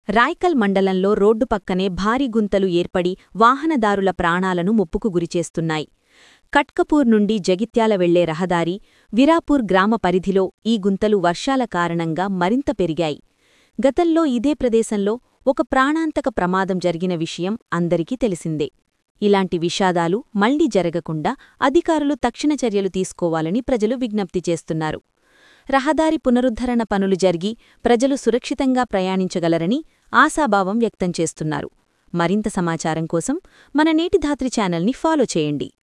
రాయ్కల్ మండలంలో రోడ్డు పక్కనే భారీ గుంతలు ఏర్పడి వాహనదారుల ప్రాణాలను ముప్పుకు గురిచేస్తున్నాయి కట్కపూర్ నుండి జగిత్యాల వెళ్లే రహదారి విరాపూర్ గ్రామ పరిధిలో ఈ గుంతలు వర్షాల కారణంగా మరింత పెరిగాయి గతంలో ఇదే ప్రదేశంలో ఒక ప్రాణాంతక ప్రమాదం జరిగిన విషయం అందరికీ తెలిసిందే ఇలాంటి విషాదాలు మళ్లీ జరగకుండా అధికారులు తక్షణ చర్యలు తీసుకోవాలని ప్రజలు విజ్ఞప్తి చేస్తున్నారు రహదారి పునరుద్ధరణ పనులు జరిగి ప్రజలు సురక్షితంగా ప్రయాణించగలరని ఆశాభావం వ్యక్తం చేస్తున్నారు మరింత సమాచారం కోసం మన నేటి ధాత్రి ఛానల్ని ఫాలో చేయండి